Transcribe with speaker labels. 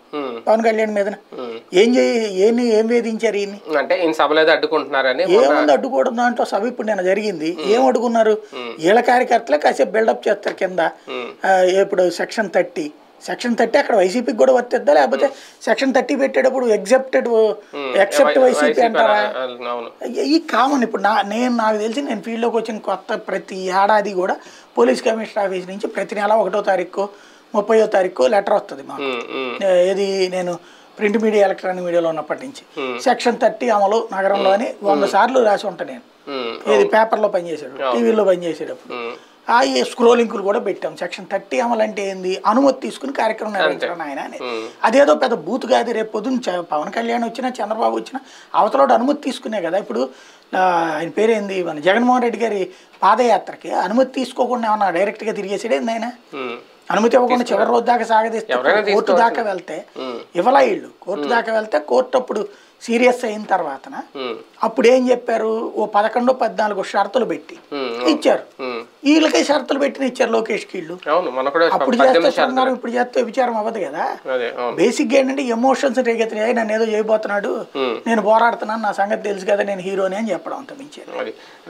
Speaker 1: ఉమ్,
Speaker 2: పవన్ కళ్యాణ్ మీద
Speaker 1: ఉమ్.
Speaker 2: ఏం చేయి ఏం ఏం వేధించారు ఈయన్ని
Speaker 1: అంటే ఈయన సభలో ఏదో అడ్డుకుంటున్నారని
Speaker 2: ఏముంది అడ్డుకోవడం దాంట్లో సభ ఇప్పుడు నేను జరిగింది ఏం అడుగున్నారు వీళ్ళ కార్యకర్తలే కాసేపు బిల్డప్ చేస్తారు కింద
Speaker 1: ఉమ్,
Speaker 2: ఆ, ఇప్పుడు సెక్షన్ థర్టీ సెక్షన్ థర్టీ అక్కడ వైసీపీకి కూడా వర్తిద్దా లేకపోతే సెక్షన్ థర్టీ పెట్టేటప్పుడు ఎగ్జెప్టెడ్ ఎక్సెప్ట్ వైసీపీ
Speaker 1: వైసీపీ
Speaker 2: అంటారా
Speaker 1: అన- అవును
Speaker 2: ఈ కామన్ ఇప్పుడు నా నేను నాకు తెలిసి నేను ఫీల్డ్లోకి వచ్చిన కొత్త ప్రతి ఏడాది కూడా పోలీస్ కమిషనర్ ఆఫీస్ నుంచి ప్రతి నెల ఒకటో తారీఖు ముప్పయో తారీఖు లెటర్ వస్తుంది మాకు
Speaker 1: ఉమ్, ఉమ్,
Speaker 2: ఏది నేను ప్రింట్ మీడియా ఎలక్ట్రానిక్ మీడియాలో ఉన్నప్పటి నుంచి సెక్షన్ థర్టీ అమలు నగరంలో అని వంద సార్లు రాసి ఉంటాను నేను
Speaker 1: ఉమ్,
Speaker 2: ఏది పేపర్లో పనిచేసాడు టీవీలో పనిచేసేటప్పుడు
Speaker 1: ఉమ్,
Speaker 2: ఆ ఈ స్క్రోలింకులు కూడా పెట్టాం సెక్షన్ థర్టీ అమలు అంటే ఏంది అనుమతి తీసుకుని కార్యక్రమం నిర్వహించడం ఆయన అని అదేదో పెద్ద బూత్ కాదు రేపు పొద్దున్న చ- పవన్ కళ్యాణ్ వచ్చినా చంద్రబాబు వచ్చినా అవతలోడు అనుమతి తీసుకునే కదా ఇప్పుడు ఆ, ఆయన పేరేంది మన జగన్మోహన్ రెడ్డి గారి పాదయాత్రకి అనుమతి తీసుకోకుండా ఏమన్నా డైరెక్ట్గా తిరిగేసాడేంది ఆయన
Speaker 1: ఉమ్,
Speaker 2: అనుమతి ఇవ్వకుండా చివరి రోజు దాకా సాగదీస్తే
Speaker 1: ఎవరైనా
Speaker 2: కోర్టు దాకా వెళ్తే
Speaker 1: ఉమ్.
Speaker 2: ఇవ్వలా ఇళ్ళు కోర్టు దాకా వెళ్తే కోర్టు అప్పుడు సీరియస్ అయిన తర్వాతన
Speaker 1: ఉమ్,
Speaker 2: అప్పుడు ఏం చెప్పారు ఓ పదకొండు పద్నాలుగు షరతులు పెట్టి
Speaker 1: ఉమ్,
Speaker 2: ఇచ్చారు
Speaker 1: ఉమ్.
Speaker 2: వీళ్ళకి షరతులు పెట్టిన ఇచ్చారు లోకేష్కి వీళ్ళు
Speaker 1: అవును మన కూడా
Speaker 2: అప్పుడు చేస్తే
Speaker 1: పద్దెనిమిది శాతం
Speaker 2: శృంగారం ఇప్పుడు చేస్తే విచారం అవ్వదు కదా
Speaker 1: అదే అవును
Speaker 2: బేసిక్ ఏంటంటే ఎమోషన్స్ రేగెత్తినాయి నన్ను ఏదో చేయబోతున్నాడు
Speaker 1: ఉమ్.
Speaker 2: నేను పోరాడుతున్నాను నా సంగతి తెలుసు కదా నేను హీరోని అని చెప్పడం అంత మించి
Speaker 1: అది